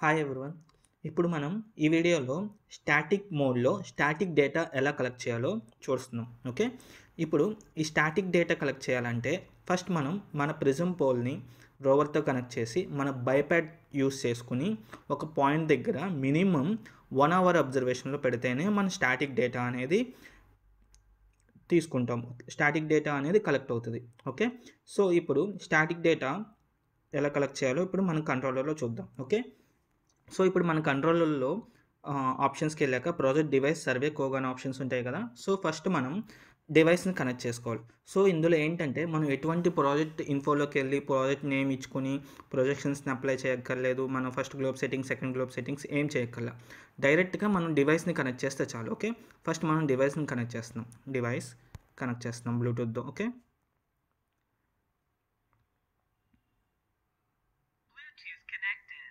Hi everyone ఇప్పుడు మనం ఈ వీడియోలో స్టాటిక్ మోడ్లో స్టాటిక్ డేటా ఎలా కలెక్ట్ చేయాలో చూస్తున్నాం ఓకే ఇప్పుడు ఈ స్టాటిక్ డేటా కలెక్ట్ చేయాలంటే ఫస్ట్ మనం మన ప్రిజం పోల్ని రోవర్తో కనెక్ట్ చేసి మన బైప్యాడ్ యూస్ చేసుకుని ఒక పాయింట్ దగ్గర మినిమం వన్ అవర్ అబ్జర్వేషన్లో పెడితేనే మన స్టాటిక్ డేటా అనేది తీసుకుంటాం స్టాటిక్ డేటా అనేది కలెక్ట్ అవుతుంది ఓకే సో ఇప్పుడు స్టాటిక్ డేటా ఎలా కలెక్ట్ చేయాలో ఇప్పుడు మనం కంట్రోలర్లో చూద్దాం ఓకే సో ఇప్పుడు మన కంట్రోలర్లో ఆప్షన్స్కి వెళ్ళాక ప్రాజెక్ట్ డివైస్ సర్వే కోగాన్ ఆప్షన్స్ ఉంటాయి కదా సో ఫస్ట్ మనం డివైస్ని కనెక్ట్ చేసుకోవాలి సో ఇందులో ఏంటంటే మనం ఎటువంటి ప్రాజెక్ట్ ఇన్ఫోలోకి వెళ్ళి ప్రాజెక్ట్ నేమ్ ఇచ్చుకొని ప్రొజెక్షన్స్ని అప్లై చేయక్కర్లేదు మనం first globe settings second globe settings ఏం చేయక్కర్లా డైరెక్ట్గా మనం డివైస్ని కనెక్ట్ చేస్తే చాలు ఓకే ఫస్ట్ మనం డివైస్ని కనెక్ట్ చేస్తున్నాం డివైస్ కనెక్ట్ చేస్తున్నాం బ్లూటూత్తో ఓకే Bluetooth connected.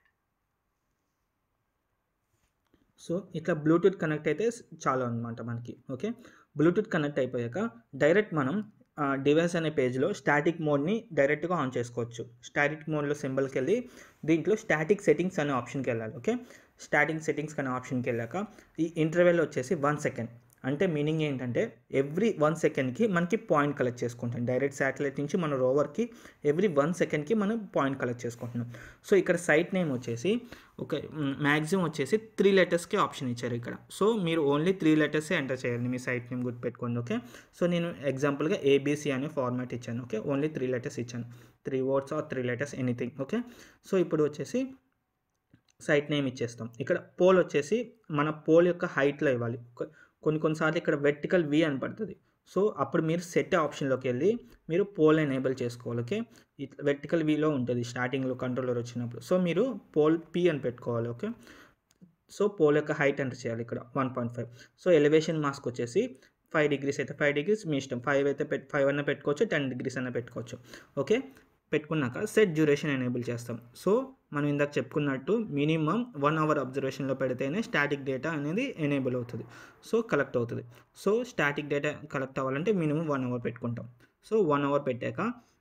సో ఇట్లా బ్లూటూత్ కనెక్ట్ అయితే చాలు అనమాట మనకి ఓకే బ్లూటూత్ కనెక్ట్ అయిపోయాక డైరెక్ట్ మనం డివైస్ అనే పేజ్లో స్టాటిక్ మోడ్ని డైరెక్ట్గా ఆన్ చేసుకోవచ్చు స్టాటిక్ మోడ్లో సింబల్కి వెళ్ళి దీంట్లో స్టాటిక్ సెట్టింగ్స్ అనే ఆప్షన్కి వెళ్ళాలి ఓకే స్టాటిక్ సెట్టింగ్స్ అనే ఆప్షన్కి వెళ్ళాక ఈ ఇంటర్వెల్ వచ్చేసి వన్ సెకండ్ అంటే మీనింగ్ ఏంటంటే ఎవ్రీ వన్ సెకండ్కి మనకి పాయింట్ కలెక్ట్ చేసుకుంటాం డైరెక్ట్ శాటిలైట్ నుంచి మన రోవర్కి ఎవ్రీ వన్ సెకండ్కి మనం పాయింట్ కలెక్ట్ చేసుకుంటున్నాం సో ఇక్కడ సైట్ నేమ్ వచ్చేసి ఒక మ్యాక్సిమం వచ్చేసి త్రీ లెటర్స్కి ఆప్షన్ ఇచ్చారు ఇక్కడ సో మీరు ఓన్లీ త్రీ లెటర్సే ఎంటర్ చేయాలి మీ సైట్ నేమ్ గుర్తుపెట్టుకోండి ఓకే సో నేను ఎగ్జాంపుల్గా ఏబీసీ అనే ఫార్మాట్ ఇచ్చాను ఓకే ఓన్లీ త్రీ లెటర్స్ ఇచ్చాను three words or three letters anything okay so ఇప్పుడు వచ్చేసి సైట్ నేమ్ ఇచ్చేస్తాం ఇక్కడ పోల్ వచ్చేసి మన పోల్ యొక్క హైట్లో ఇవ్వాలి ఒక- కొన్ని కొన్నిసార్లు ఇక్కడ వెర్టికల్ వి అని పడుతుంది సో అప్పుడు మీరు సెట్ ఆప్షన్లోకి వెళ్ళి మీరు పోల్ ఎనేబుల్ చేసుకోవాలి ఓకే ఇట్లా వెర్టికల్ వీలో ఉంటుంది స్టార్టింగ్లో కంట్రోలర్ వచ్చినప్పుడు సో మీరు పోల్ పి అని పెట్టుకోవాలి ఓకే సో పోల్ యొక్క హైట్ ఎంటర్ చేయాలి ఇక్కడ one point five so elevation mask వచ్చేసి ఫైవ్ డిగ్రీస్ అయితే ఫైవ్ డిగ్రీస్ మీ ఇష్టం ఫైవ్ అయితే పెట్ ఫైవ్ అన్న పెట్టుకోవచ్చు టెన్ డిగ్రీస్ అన్న పెట్టుకోవచ్చు ఓకే పెట్టుకున్నాక సెట్ డ్యూరేషన్ ఎనేబుల్ చేస్తాం సో మనం ఇందాక చెప్పుకున్నట్టు మినిమం వన్ అవర్ అబ్జర్వేషన్లో పెడితేనే స్టాటిక్ డేటా అనేది ఎనేబుల్ అవుతుంది సో కలెక్ట్ అవుతుంది సో స్టాటిక్ డేటా కలెక్ట్ అవ్వాలంటే మినిమం వన్ అవర్ పెట్టుకుంటాం సో వన్ అవర్ పెట్టాక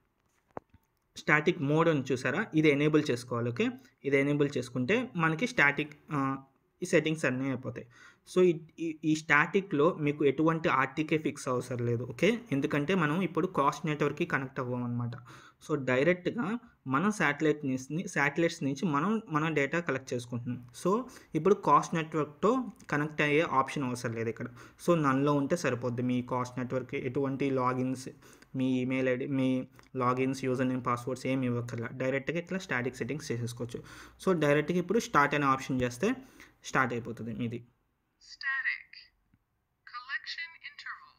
స్టాటిక్ మోడ్ అని చూసారా ఇది ఎనేబుల్ చేసుకోవాలి ఓకే ఇది ఎనేబుల్ చేసుకుంటే మనకి స్టాటిక్ ఈ సెట్టింగ్స్ అన్నీ అయిపోతాయి సో ఈ- ఈ- ఈ స్టాటిక్లో మీకు ఎటువంటి ఆర్టీకే ఫిక్స్ అవసరం లేదు ఓకే ఎందుకంటే మనం ఇప్పుడు కాస్ట్ నెట్వర్క్కి కనెక్ట్ అవ్వం అనమాట సో డైరెక్ట్గా మన శాటిలైట్ నుంచి శాటిలైట్స్ నుంచి మనం మన డేటా కలెక్ట్ చేసుకుంటున్నాం సో ఇప్పుడు కాస్ట్ నెట్వర్క్తో కనెక్ట్ అయ్యే ఆప్షన్ అవసరం లేదు ఇక్కడ సో నన్లో ఉంటే సరిపోద్ది మీ కాస్ట్ నెట్వర్క్ ఎటువంటి లాగిన్స్ మీ ఈమెయిల్ ఐడి మీ లాగిన్స్ యూజర్ నేమ్ పాస్వర్డ్స్ ఏమి ఇవ్వక్కర్లా డైరెక్ట్గా ఇట్లా స్టాటిక్ సెట్టింగ్స్ చేసేసుకోవచ్చు సో డైరెక్ట్గా ఇప్పుడు స్టార్ట్ అనే ఆప్షన్ చేస్తే స్టార్ట్ అయిపోతుంది మీది Static. Collection interval.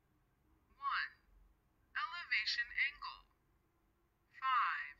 1. Elevation angle. 5.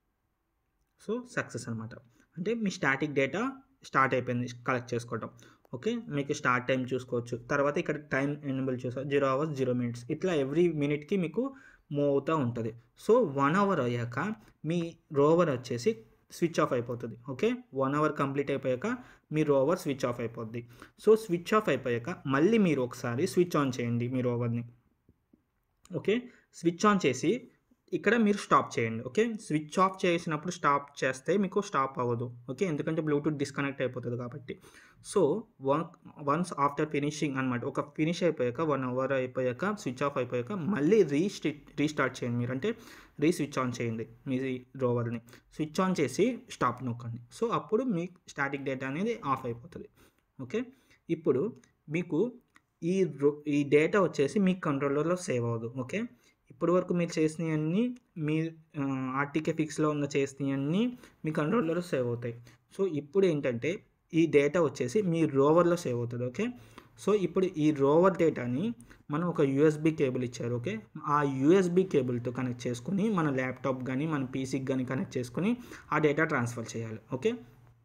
So success అనమాట అంటే మీ స్టాటిక్ డేటా స్టార్ట్ అయిపోయింది కలెక్ట్ చేసుకోవటం ఓకే మీకు స్టార్ట్ టైం చూసుకోవచ్చు తర్వాత ఇక్కడ టైం ఎనబుల్ చూసా జీరో అవర్స్ జీరో మినిట్స్ ఇట్లా ఎవ్రీ మినిట్కి మీకు మూవ్ అవుతూ ఉంటుంది సో వన్ అవర్ అయ్యాక మీ రోవర్ వచ్చేసి స్విచ్ ఆఫ్ అయిపోతుంది ఓకే వన్ అవర్ కంప్లీట్ అయిపోయాక మీ రోవర్ స్విచ్ ఆఫ్ అయిపోద్ది సో స్విచ్ ఆఫ్ అయిపోయాక మళ్ళీ మీరు ఒకసారి స్విచ్ ఆన్ చేయండి మీ రోవర్ని ఓకే స్విచ్ ఆన్ చేసి ఇక్కడ మీరు స్టాప్ చేయండి ఓకే స్విచ్ ఆఫ్ చేసినప్పుడు స్టాప్ చేస్తే మీకు స్టాప్ అవ్వదు ఓకే ఎందుకంటే బ్లూటూత్ డిస్కనెక్ట్ అయిపోతుంది కాబట్టి so one once after finishing అనమాట ఒక ఫినిష్ అయిపోయాక వన్ అవర్ అయిపోయాక స్విచ్ ఆఫ్ అయిపోయాక మళ్ళీ రీస్టి రీస్టార్ట్ చేయండి మీరు అంటే రీ స్విచ్ ఆన్ చేయండి మీ రోవర్ని స్విచ్ ఆన్ చేసి స్టాప్ నొక్కండి సో అప్పుడు మీ స్టాటిక్ డేటా అనేది ఆఫ్ అయిపోతుంది ఓకే ఇప్పుడు మీకు ఈ రో ఈ డేటా వచ్చేసి మీ కంట్రోలర్లో సేవ్ అవ్వదు ఓకే ఇప్పటి వరకు మీరు చేసినవన్నీ మీ ఆర్టీకే ఫిక్స్లో ఉన్న చేసినవన్నీ మీ కంట్రోలర్లో సేవ్ అవుతాయి సో ఇప్పుడు ఏంటంటే ఈ డేటా వచ్చేసి మీ రోవర్లో సేవ్ అవుతుంది ఓకే సో ఇప్పుడు ఈ రోవర్ డేటాని మనం ఒక యూఎస్బి కేబుల్ ఇచ్చారు ఓకే ఆ యూఎస్బి కేబుల్తో కనెక్ట్ చేసుకుని మన ల్యాప్టాప్ కానీ మన పీసీకి కానీ కనెక్ట్ చేసుకుని ఆ డేటా ట్రాన్స్ఫర్ చేయాలి ఓకే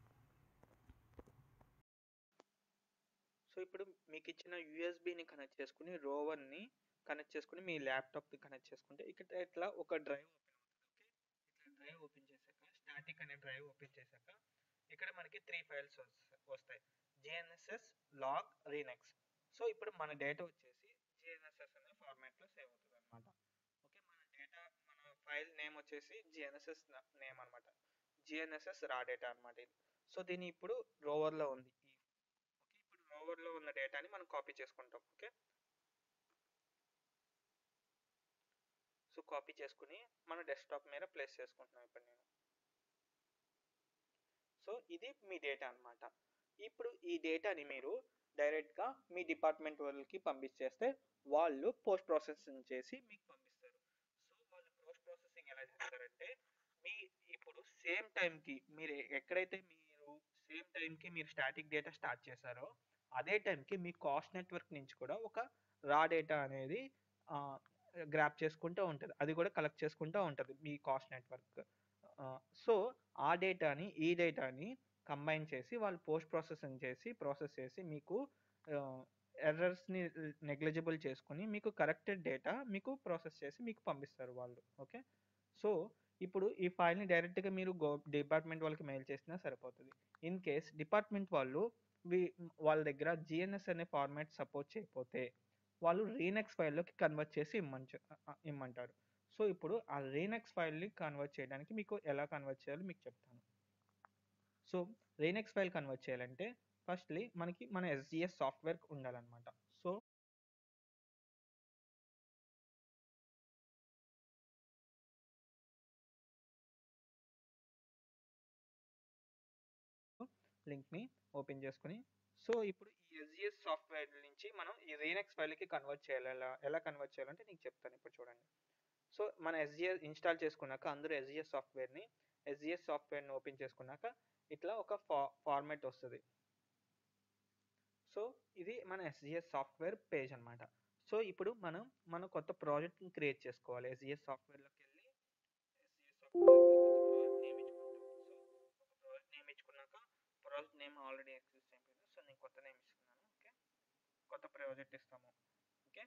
సో ఇప్పుడు మీకు ఇచ్చిన యూఎస్బిని కనెక్ట్ చేసుకుని రోవర్ని కనెక్ట్ చేసుకుని మీ ల్యాప్టాప్కి కనెక్ట్ చేసుకుంటే ఇక్కడ ఇట్లా ఒక డ్రైవ్ ఓపెన్ అవుతుంది ఓకే ఇట్లా డ్రైవ్ ఓపెన్ చేశాక స్టాటిక్ అనే డ్రైవ్ ఓపెన్ చేశాక ఇక్కడ మనకి త్రీ ఫైల్స్ వస్తాయి జిఎన్ఎస్ఎస్ లాగ్ రీనెక్స్ సో ఇప్పుడు మన డేటా వచ్చేసి జిఎన్ఎస్ఎస్ అనే ఫార్మాట్లో సేవ్ అవుతుంది అనమాట ఓకే మన డేటా మన ఫైల్ నేమ్ వచ్చేసి జిఎన్ఎస్ఎస్ నేమ్ అనమాట జిఎన్ఎస్ఎస్ రా డేటా అనమాట ఇది సో దీని ఇప్పుడు రోవర్లో ఉంది ఓకే ఇప్పుడు రోవర్లో ఉన్న డేటాని మనం కాపీ చేసుకుంటాం ఓకే సో కాపీ చేసుకుని మన డెస్క్టాప్ మీద ప్లేస్ చేసుకుంటున్నాం ఇప్పుడు నేను సో ఇది మీ డేటా అన్నమాట ఇప్పుడు ఈ డేటాని మీరు డైరెక్ట్గా మీ డిపార్ట్మెంట్ వాళ్ళకి పంపించేస్తే వాళ్ళు పోస్ట్ ప్రాసెసింగ్ చేసి మీకు పంపిస్తారు సో వాళ్ళు పోస్ట్ ప్రాసెసింగ్ ఎలా చేస్తారంటే మీ ఇప్పుడు సేమ్ టైంకి మీరు ఎక్కడైతే మీరు సేమ్ టైంకి మీరు స్టాటిక్ డేటా స్టార్ట్ చేశారో అదే టైంకి మీ కాస్ట్ నెట్వర్క్ నుంచి కూడా ఒక రా డేటా అనేది గ్రాప్ చేసుకుంటూ ఉంటుంది అది కూడా కలెక్ట్ చేసుకుంటూ ఉంటుంది మీ కాస్ట్ నెట్వర్క్ సో ఆ డేటాని ఈ డేటాని కంబైన్ చేసి వాళ్ళు పోస్ట్ ప్రాసెసింగ్ చేసి ప్రాసెస్ చేసి మీకు ఎర్రర్స్ని నెగ్లిజిబుల్ చేసుకుని మీకు కరెక్టెడ్ డేటా మీకు ప్రాసెస్ చేసి మీకు పంపిస్తారు వాళ్ళు ఓకే సో ఇప్పుడు ఈ ఫైల్ని డైరెక్ట్గా మీరు గో డిపార్ట్మెంట్ వాళ్ళకి మెయిల్ చేసినా సరిపోతుంది ఇన్ కేస్ డిపార్ట్మెంట్ వాళ్ళు వి- వాళ్ళ దగ్గర జిఎన్ఎస్ అనే ఫార్మాట్ సపోర్ట్ చేయకపోతే వాళ్ళు రీనెక్స్ ఫైల్లోకి కన్వర్ట్ చేసి ఇమ్మంచ ఇమ్మంటారు సో ఇప్పుడు ఆ రీనెక్స్ ఫైల్ని కన్వర్ట్ చేయడానికి మీకు ఎలా కన్వర్ట్ చేయాలో మీకు చెప్తాను సో రీనెక్స్ ఫైల్ కన్వర్ట్ చేయాలంటే ఫస్ట్లీ మనకి మన ఎస్జిఎస్ సాఫ్ట్వేర్ ఉండాలన్నమాట సో లింక్ని ఓపెన్ చేసుకుని సో ఇప్పుడు ఈ ఎస్జిఎస్ సాఫ్ట్వేర్ నుంచి మనం ఈ రీనెక్స్ ఫైల్కి కన్వర్ట్ చేయాలి ఎలా ఎలా కన్వర్ట్ చేయాలంటే నీకు చెప్తాను ఇప్పుడు చూడండి సో మన ఎస్జిఎస్ ఇన్స్టాల్ చేసుకున్నాక అందరూ ఎస్జిఎస్ సాఫ్ట్వేర్ని ఎస్జిఎస్ సాఫ్ట్వేర్ని ఓపెన్ చేసుకున్నాక ఇట్లా ఒక ఫా ఫార్మాట్ వస్తుంది సో ఇది మన ఎస్జిఎస్ సాఫ్ట్వేర్ పేజ్ అన్నమాట సో ఇప్పుడు మనం మన కొత్త ప్రాజెక్ట్ని క్రియేట్ చేసుకోవాలి ఎస్జిఎస్ సాఫ్ట్వేర్లోకి వెళ్ళి ఎస్జిఎస్ సాఫ్ట్వేర్లోకి కొత్త ప్రాజెక్ట్ నేమ్ ఇచ్చుకుంటాం సో ఒక ప్రాజెక్ట్ నేమ్ ఇచ్చుకున్నాక ప్రాజెక్ట్ నేమ్ ఆల్రెడీ ఎగ్జిస్ట్ అయిపోయింది సో నేను కొత్త నేమ్ ఇస్తున్నాను ఓకే కొత్త ప్రాజెక్ట్ ఇస్తాము ఓకే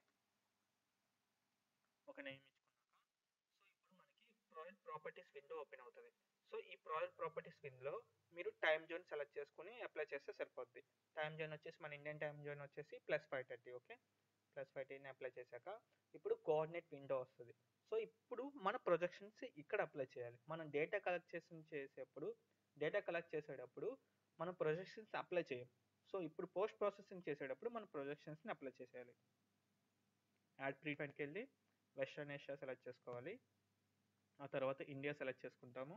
ఒక నేమ్ ఇచ్చుకున్నాక సో ఇప్పుడు మనకి ప్రాజెక్ట్ ప్రాపర్టీస్ విండో ఓపెన్ అవుతుంది సో ఈ ప్రాజెక్ట్ ప్రాపర్టీస్ విండోలో మీరు టైం జోన్ సెలెక్ట్ చేసుకుని అప్లై చేస్తే సరిపోద్ది టైం జోన్ వచ్చేసి మన ఇండియన్ టైం జోన్ వచ్చేసి plus five thirty okay plus five థర్టీని అప్లై చేశాక ఇప్పుడు కోఆర్డినేట్ విండో వస్తుంది సో ఇప్పుడు మన ప్రొజెక్షన్స్ ఇక్కడ అప్లై చేయాలి మనం డేటా కలెక్ట్ చేసి చేసేటప్పుడు డేటా కలెక్ట్ చేసేటప్పుడు మనం ప్రొజెక్షన్స్ అప్లై చేయం సో ఇప్పుడు పోస్ట్ ప్రాసెసింగ్ చేసేటప్పుడు మన ప్రొజెక్షన్స్ని అప్లై చేసేయాలి యాడ్ ప్రీఫెంట్కి వెళ్ళి వెస్ట్రన్ ఏషియా సెలెక్ట్ చేసుకోవాలి ఆ తర్వాత ఇండియా సెలెక్ట్ చేసుకుంటాము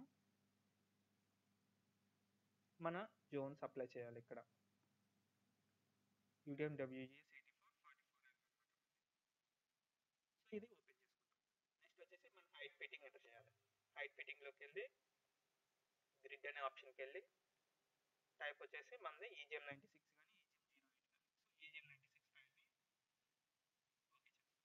మన జోన్స్ అప్లై చేయాలి ఇక్కడ UDM WGS eighty four forty four so ఇది ఓపెన్ చేసుకుంటాం నెక్స్ట్ వచ్చేసి మన హైట్ ఫిట్టింగ్ ఎంటర్ చేయాలి హైట్ ఫిట్టింగ్లోకి వెళ్ళి గ్రిడ్ అనే ఆప్షన్కి వెళ్ళి టైప్ వచ్చేసి మనది ఈజిఎం నైంటీ సిక్స్ కానీ ఈజిఎం జీరో ఎయిట్ కానీ సో ఈజిఎం నైంటీ సిక్స్ ఫైల్ని ఓకే చేస్తాం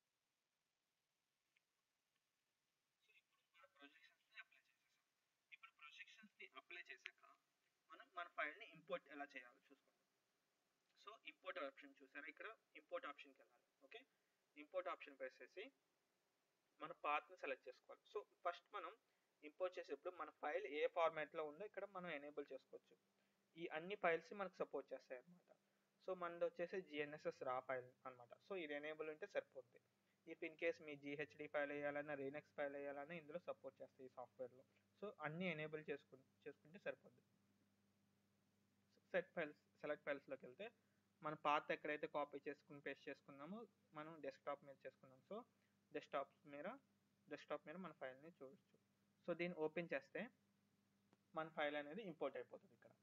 సో ఇప్పుడు మన ప్రొజెక్షన్స్ని అప్లై చేసేసాం ఇప్పుడు ప్రొజెక్షన్స్ని అప్లై చేశాక మనం మన ఫైల్ని ఇంపోర్ట్ ఎలా చేయాలో చూసుకుందాం సో ఇంపోర్ట్ ఆప్షన్ చూసారా ఇక్కడ ఇంపోర్ట్ ఆప్షన్కి వెళ్ళాలి ఓకే ఇంపోర్ట్ ఆప్షన్ ప్రెస్ చేసి మన పాత్ని సెలెక్ట్ చేసుకోవాలి సో ఫస్ట్ మనం ఇంపోర్ట్ చేసేటప్పుడు మన ఫైల్ ఏ ఫార్మాట్లో ఉందో ఇక్కడ మనం ఎనేబుల్ చేసుకోవచ్చు ఈ అన్ని ఫైల్స్ మనకు సపోర్ట్ చేస్తాయి అన్నమాట సో మనది వచ్చేసి జిఎన్ఎస్ఎస్ రా ఫైల్ అన్నమాట సో ఇది ఎనేబుల్ ఉంటే సరిపోద్ది ఇఫ్ ఇన్ కేస్ మీ జిహెచ్డి ఫైల్ వేయాలన్నా రీనెక్స్ ఫైల్ వేయాలన్నా ఇందులో సపోర్ట్ చేస్తాయి ఈ సాఫ్ట్వేర్లో సో అన్నీ ఎనేబుల్ చేసుకు చేసుకుంటే సరిపోద్ది సెట్ ఫైల్స్ సెలెక్ట్ ఫైల్స్లోకి వెళ్తే మన పాత్ ఎక్కడైతే కాపీ చేసుకుని పేస్ట్ చేసుకున్నామో మనం డెస్క్టాప్ మీద చేసుకున్నాం సో డెస్క్టాప్ మీద డెస్క్టాప్ మీద మన ఫైల్ని చూడొచ్చు సో దీన్ని ఓపెన్ చేస్తే మన ఫైల్ అనేది ఇంపోర్ట్ అయిపోతుంది ఇక్కడ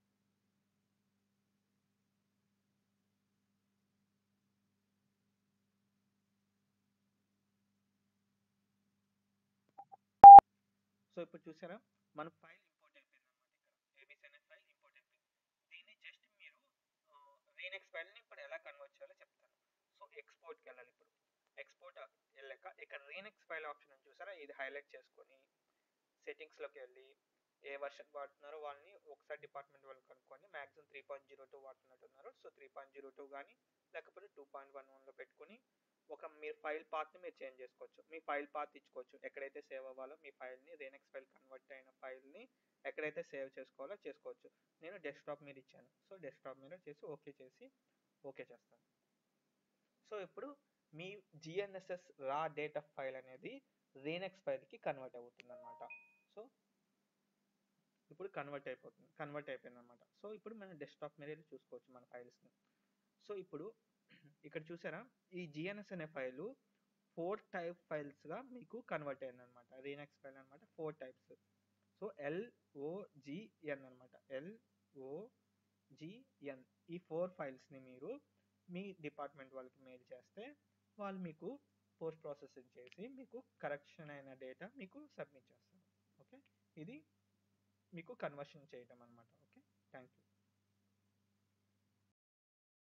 సో ఇప్పుడు చూసారా మన ఫైల్ ఇంపోర్ట్ అయిపోయింది అనమాట ఇక్కడ ఏబీసీ అనే ఫైల్ ఇంపోర్ట్ అయిపోయింది దీన్ని జస్ట్ మీరు రీనెక్స్ ఫైల్ని ఇప్పుడు ఎలా కన్వర్ట్ చేయాలో చెప్తాను సో ఎక్స్పోర్ట్కి వెళ్ళాలి ఇప్పుడు ఎక్స్పోర్ట్ వెళ్ళాక ఇక్కడ రీనెక్స్ ఫైల్ ఆప్షన్ ఉంది చూసారా ఇది హైలైట్ చేసుకొని సెట్టింగ్స్లోకి వెళ్ళి ఏ వర్షన్ వాడుతున్నారో వాళ్ళని ఒకసారి డిపార్ట్మెంట్ వాళ్ళు కనుక్కొని maximum three point zero two వాడుతున్నట్టున్నారు so three point zero two కానీ లేకపోతే టూ పాయింట్ వన్ వన్లో పెట్టుకుని ఒక మీరు ఫైల్ పాత్ని మీరు చేంజ్ చేసుకోవచ్చు మీ ఫైల్ పాత్ ఇచ్చుకోవచ్చు ఎక్కడైతే సేవ్ అవ్వాలో మీ ఫైల్ని రీనెక్స్ ఫైల్ కన్వర్ట్ అయిన ఫైల్ని ఎక్కడైతే సేవ్ చేసుకోవాలో చేసుకోవచ్చు నేను డెస్క్టాప్ మీద ఇచ్చాను సో డెస్క్టాప్ మీద చేసి ఓకే చేసి ఓకే చేస్తాను సో ఇప్పుడు మీ జిఎన్ఎస్ఎస్ రా డేటా ఫైల్ అనేది రీనెక్స్ ఫైల్కి కన్వర్ట్ అవుతుంది అనమాట సో ఇప్పుడు కన్వర్ట్ అయిపోతుంది కన్వర్ట్ అయిపోయింది అనమాట సో ఇప్పుడు మనం డెస్క్టాప్ మీద వెళ్ళి చూసుకోవచ్చు మన ఫైల్స్ని సో ఇప్పుడు ఇక్కడ చూసారా ఈ జిఎన్ఎస్ అనే ఫైలు ఫోర్ టైప్ ఫైల్స్గా మీకు కన్వర్ట్ అయింది అనమాట రీనెక్స్ ఫైల్ అనమాట ఫోర్ టైప్స్ సో ఎల్ఓజిఎన్ అనమాట ఎల్ఓజిఎన్ ఈ ఫోర్ ఫైల్స్ని మీరు మీ డిపార్ట్మెంట్ వాళ్ళకి మెయిల్ చేస్తే వాళ్ళు మీకు పోస్ట్ ప్రాసెసింగ్ చేసి మీకు కరెక్షన్ అయిన డేటా మీకు సబ్మిట్ చేస్తారు ఓకే ఇది మీకు కన్వర్షన్ చేయటం అనమాట ఓకే థ్యాంక్ యూ